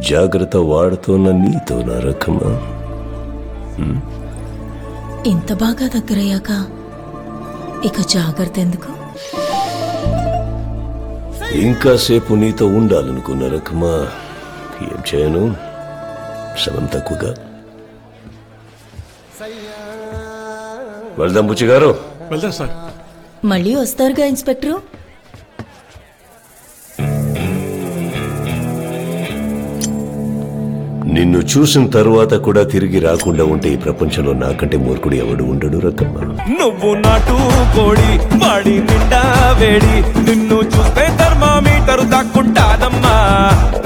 జాగ్రత్త వాడుతున్న నీతో నా రకమా ఇంత బాగా దగ్గరయ్యాక ఇక జాగ్రత్త ఎందుకు ఇంకాసేపు నీతో ఉండాలనుకున్న రకమా ఏం చేయను శవం తక్కువగా వెళ్దాం బుచ్చి గారు వెళ్దాం సార్ మళ్ళీ వస్తారుగా ఇన్స్పెక్టరు నిన్ను చూసిన తర్వాత కూడా తిరిగి రాకుండా ఉంటే ఈ ప్రపంచంలో నాకంటే మూర్ఖుడు ఎవడు ఉండడు రకమా నువ్వు నాటు కోడి వాడి నిండా వేడి నిన్ను చూస్తే థర్మామీటర్ దాక్కుంటాదమ్మా